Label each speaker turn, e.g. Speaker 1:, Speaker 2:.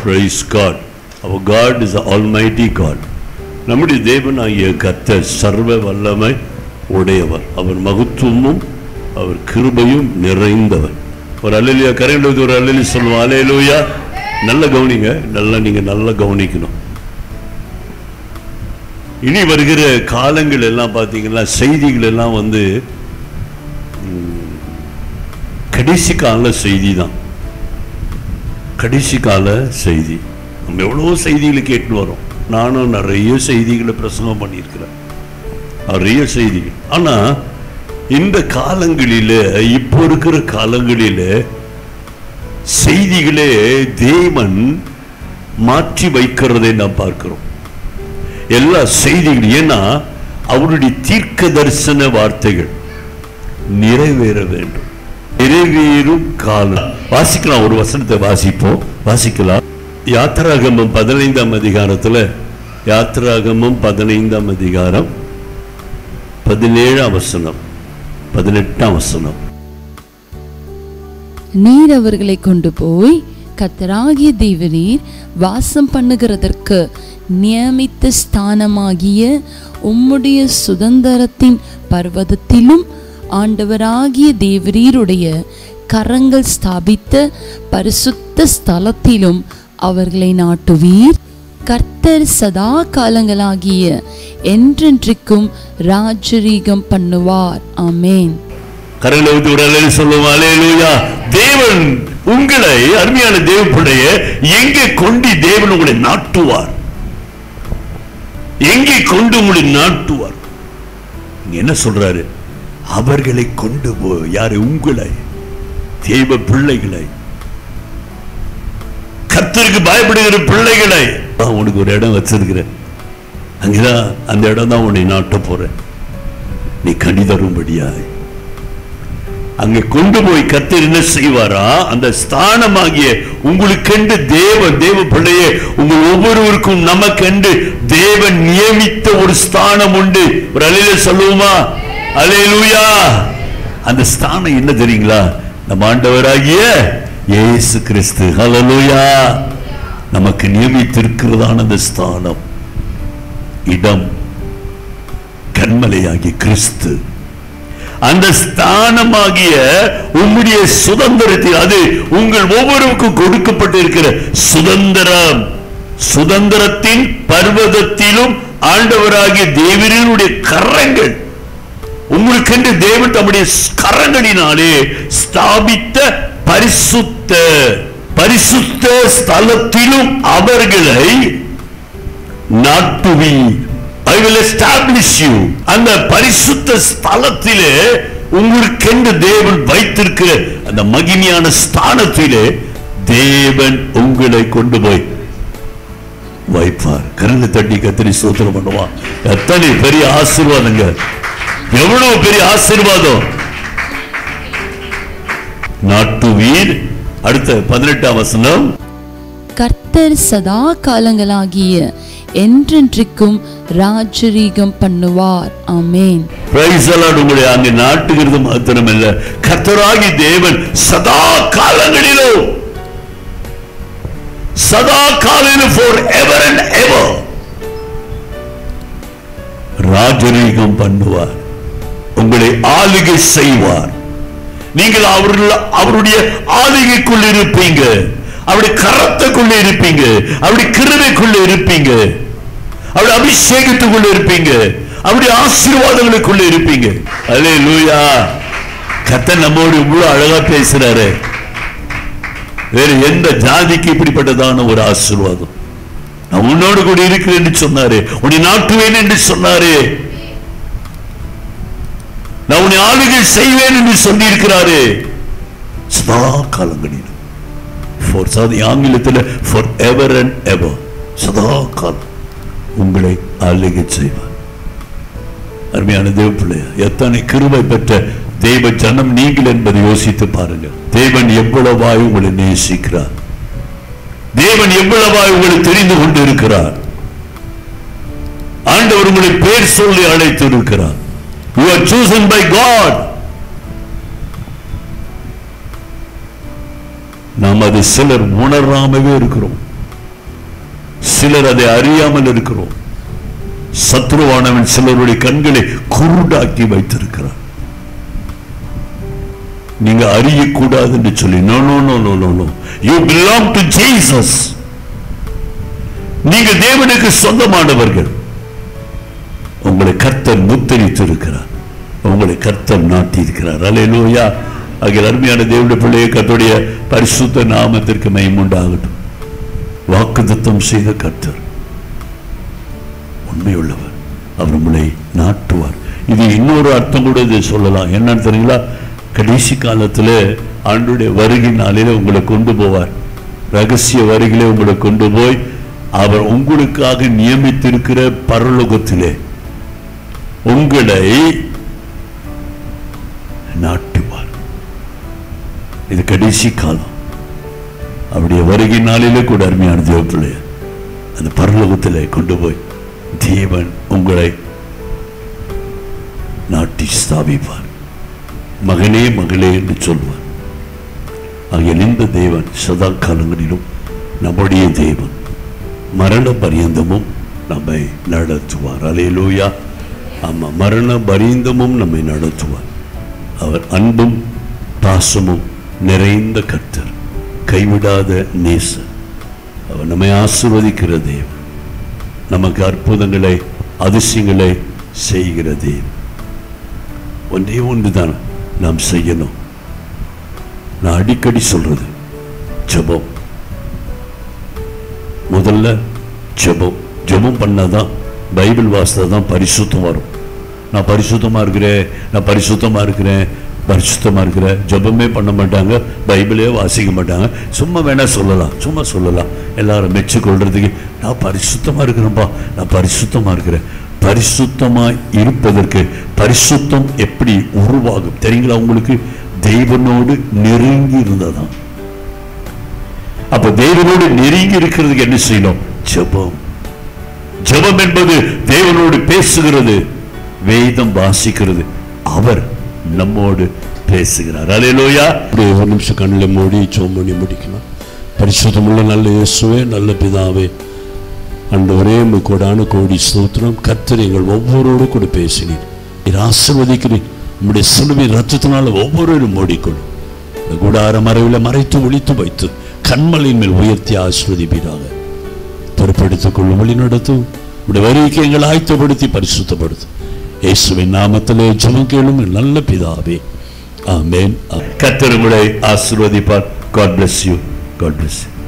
Speaker 1: Price God அவர் God is almighty God நம்முடைய தேவனாகிய கர்த்தர் சர்வ வல்லமை உடையவர் அவர் மகத்துவமும் அவர் கிருபையும் நிறைந்தவர் ஒரு அலையிலியா கரையில் ஒரு அலையிலி சொல்லுவோம் அலையிலூயா நல்ல கவனிங்க நல்லா நீங்க நல்லா கவனிக்கணும் இனி வருகிற காலங்கள் எல்லாம் பார்த்தீங்கன்னா செய்திகள் எல்லாம் வந்து ம், கடைசி கால செய்தி தான் கடைசி கால செய்தி நம்ம எவ்வளோ செய்திகளை கேட்டு வரோம் நானும் நிறைய செய்திகளை பிரசங்கம் பண்ணியிருக்கிறேன் நிறைய செய்திகள் ஆனா இந்த காலங்களில இப்போ இருக்கிற காலங்களில செய்திகளே தேவன் மாற்றி வைக்கிறதை நாம் பார்க்கிறோம் எல்லா செய்திகள் ஏன்னா அவருடைய தீர்க்க தரிசன வார்த்தைகள் நிறைவேற வேண்டும் நிறைவேறும் காலம் வாசிக்கலாம் ஒரு வசனத்தை வாசிப்போம் வாசிக்கலாம் யாத்திராகமம் பதினைந்தாம் அதிகாரத்துல யாத்திராகமம் பதினைந்தாம் அதிகாரம் பதினேழாம் வசனம் பதினெட்டாம் வசனம்
Speaker 2: நீர் அவர்களை கொண்டு போய் கத்தராகிய தேவரீர் வாசம் பண்ணுகிறதற்கு நியமித்த ஸ்தானமாகிய உம்முடைய சுதந்திரத்தின் பர்வதத்திலும் ஆண்டவராகிய தேவரீருடைய கரங்கள் ஸ்தாபித்த பரிசுத்த ஸ்தலத்திலும் அவர்களை நாட்டுவீர் கர்த்தர் சதா காலங்களாகிய என்றென்றைக்கும் ராஜரீகம் பண்ணுவார் ஆமேன்
Speaker 1: கரையில ஊத்தி ஒரு அலையில சொல்லுவோம் அலையலூயா தேவன் உங்களை அருமையான தேவப்புடைய எங்கே கொண்டு தேவன் உங்களை நாட்டுவார் எங்கே கொண்டு உங்களை நாட்டுவார் இங்க என்ன சொல்றாரு அவர்களை கொண்டு போ யாரு உங்களை தெய்வ பிள்ளைகளை கர்த்தருக்கு பயப்படுகிற பிள்ளைகளை நான் உனக்கு ஒரு இடம் வச்சிருக்கிறேன் அங்கதான் அந்த இடம் தான் உன்னை நாட்ட போறேன் நீ கனி தரும்படியாய் அங்கே கொண்டு போய் கர்த்தர் என்ன செய்வாரா அந்த ஸ்தானமாகிய உங்களுக்கென்று தேவன் தேவ பிள்ளையே உங்கள் ஒவ்வொருவருக்கும் நமக்கென்று தேவன் நியமித்த ஒரு ஸ்தானம் உண்டு ஒரு அலையில சொல்லுவோமா அலையலூயா அந்த ஸ்தானம் என்ன தெரியுங்களா நம்ம ஆண்டவராகிய இயேசு கிறிஸ்து ஹalleluya நமக்கு நியமித்திருக்கிறதான அந்த ஸ்தானம் இடம் கண்மலையாகிய கிறிஸ்து அந்த ஸ்தானமாகிய உம்முடைய சுதந்திரத்தில் அது உங்கள் ஒவ்வொருவருக்கும் கொடுக்கப்பட்டிருக்கிற சுதந்திரம் சுதந்திரத்தின் பர்வதத்திலும் ஆண்டவராகிய தேவனுடைய கரங்கள் உங்களுக்கென்று தேவன் தம்முடைய கரங்களினாலே ஸ்தாபித்த பரிசுத்த பரிசுத்த ஸ்தலத்திலும் அவர்களை நாட்டுவீர் ஐ வில் எஸ்டாப்ளிஷ் யூ அந்த பரிசுத்த ஸ்தலத்திலே உங்களுக்கென்று தேவன் வைத்திருக்கிற அந்த மகிமையான ஸ்தானத்திலே தேவன் உங்களை கொண்டு போய் வைப்பார் கரங்க தட்டி கத்திரி சோத்திரம் பண்ணுவான் எத்தனை பெரிய ஆசீர்வாதங்க எவ்வளவு பெரிய ஆசீர்வாதம் நாட்டுவீர் அடுத்த பதினெட்டாம் வசனம்
Speaker 2: கர்த்தர் சதா காலங்களாகிய என்றென்றைக்கும் ராஜரீகம் பண்ணுவார் ஆமேன்
Speaker 1: Praise the Lord. உங்களை அங்கே நாட்டுகிறது மாத்திரமல்ல கர்த்தராகி தேவன் சதா காலங்களிலும் சதா காலையிலும் for ever and ever ராஜரீகம் பண்ணுவார் உங்களை ஆளுகை செய்வார் நீங்கள் அவர்கள் அவருடைய ஆளுகைக்குள்ள இருப்பீங்க அவருடைய கரத்துக்குள்ள இருப்பீங்க அவருடைய கிருபைக்குள்ள இருப்பீங்க அவருடைய அபிஷேகத்துக்குள்ள இருப்பீங்க அவருடைய ஆசீர்வாதங்களுக்குள்ள இருப்பீங்க அலே லூயா கத்த நம்மோடு இவ்வளவு அழகா பேசுறாரு வேற எந்த ஜாதிக்கு இப்படிப்பட்டதான ஒரு ஆசீர்வாதம் நான் உன்னோடு கூட இருக்கிறேன் என்று சொன்னாரு உன்னை நாட்டுவேன் என்று சொன்னாரு நான் உன்னை ஆளுகை செய்வேன் என்று சொல்லி இருக்கிறாரு சதா காலங்களிலும் ஃபார் சாதி ஆங்கிலத்தில் ஃபார் எவர் அண்ட் எவர் சதா காலம் உங்களை ஆளுகை செய்வார் அருமையான தேவ பிள்ளைய எத்தனை கிருபை பெற்ற தெய்வ ஜனம் நீங்கள் என்பதை யோசித்து பாருங்கள் தேவன் எவ்வளவாய் உங்களை நேசிக்கிறார் தேவன் எவ்வளவாய் உங்களை தெரிந்து கொண்டு இருக்கிறார் ஆண்டவர் உங்களை பேர் சொல்லி அழைத்து இருக்கிறார் you are chosen by God நாம் அது சிலர் உணராமவே இருக்கிறோம் சிலர் அதை அறியாமல் இருக்கிறோம் சத்ருவானவன் சிலருடைய கண்களை குருடாக்கி வைத்திருக்கிறான் நீங்க அறியக்கூடாது என்று சொல்லி no no no no no no you belong to Jesus நீங்க தேவனுக்கு சொந்தமானவர்கள் உங்களை கர்த்தர் முத்தரித்து இருக்கிறார் உங்களை கர்த்தர் நாட்டி இருக்கிறார் அலையிலோயா ஆகிய அருமையான தேவனுடைய பிள்ளையை கர்த்தருடைய பரிசுத்த நாமத்திற்கு மைமுண்டாகட்டும் வாக்குத்தத்தம் செய்த கர்த்தர் உண்மையுள்ளவர் அவர் உங்களை நாட்டுவார் இது இன்னொரு அர்த்தம் கூட இதை சொல்லலாம் என்னன்னு தெரியுங்களா கடைசி காலத்துல ஆண்டுடைய வருகை நாளிலே உங்களை கொண்டு போவார் ரகசிய வருகிலே உங்களை கொண்டு போய் அவர் உங்களுக்காக நியமித்திருக்கிற பரலோகத்திலே உங்களை நாட்டுவார் இது கடைசி காலம் அவருடைய வருகை நாளிலே கூட அருமையான தேவப்பிள்ளைய அந்த பரலோகத்திலே கொண்டு போய் தேவன் உங்களை நாட்டி ஸ்தாபிப்பார் மகனே மகளே என்று சொல்வார் ஆகிய இந்த தேவன் சதா காலங்களிலும் நம்முடைய தேவன் மரண பரியந்தமும் நம்மை நடத்துவார் அலையலூயா ஆமா மரண பரியந்தமும் நம்மை நடத்துவார் அவர் அன்பும் பாசமும் நிறைந்த கர்த்தர் கைவிடாத நேசர் அவர் நம்மை ஆசிர்வதிக்கிற தேவன் நமக்கு அற்புதங்களை அதிசயங்களை செய்கிற தேவன் ஒன்றே ஒன்றுதான் நாம் செய்யணும் நான் அடிக்கடி சொல்றது ஜெபம் முதல்ல ஜெபம் ஜெபம் பண்ணாதான் பைபிள் வாசித்தா தான் பரிசுத்தம் வரும் நான் பரிசுத்தமா இருக்கிறேன் நான் பரிசுத்தமா இருக்கிறேன் பரிசுத்தமா இருக்கிறேன் ஜெபமே பண்ண மாட்டாங்க பைபிளே வாசிக்க மாட்டாங்க சும்மா வேணா சொல்லலாம் சும்மா சொல்லலாம் எல்லாரும் மெச்சு கொள்றதுக்கு நான் பரிசுத்தமா இருக்கிறேன்ப்பா நான் பரிசுத்தமா இருக்கிறேன் பரிசுத்தமா இருப்பதற்கு பரிசுத்தம் எப்படி உருவாகும் தெரியுங்களா உங்களுக்கு தெய்வனோடு நெருங்கி இருந்ததான் அப்ப தேவனோடு நெருங்கி இருக்கிறதுக்கு என்ன செய்யணும் ஜெபம் ஜெபம் என்பது தேவனோடு பேசுகிறது வேதம் வாசிக்கிறது அவர் நம்மோடு பேசுகிறார் அலையலோயா
Speaker 3: அப்படியே ஒரு நிமிஷம் கண்ணில் மூடி சோம் பண்ணி முடிக்கலாம் பரிசுத்தமுள்ள நல்ல இயேசுவே நல்ல பிதாவே அண்டவரே கொடான கோடி ஸ்தோத்திரம் கர்த்தர் எங்கள் ஒவ்வொருவரோடு கூட பேசினீர் நீர் ஆசிர்வதிக்கிறீர் உம்முடைய சிலுவை ரத்தத்தினால ஒவ்வொருவரும் மூடிக்கொள்ளும் இந்த கூடார மறைவில் மறைத்து ஒழித்து வைத்து கண்மலையின் மேல் உயர்த்தி ஆசிர்வதிப்பீராக பொறுப்படுத்திக் கொள்ளும் வழி நடத்தும் உடைய வரிக்கு எங்களை ஆயத்தப்படுத்தி பரிசுத்தப்படுத்தும் இயேசுவின் நாமத்திலே ஜெபம் கேளும் எங்கள் நல்ல பிதாவே ஆமென் ஆமென்
Speaker 1: கர்த்தர் உங்களை ஆசீர்வதிப்பார் God bless you God bless you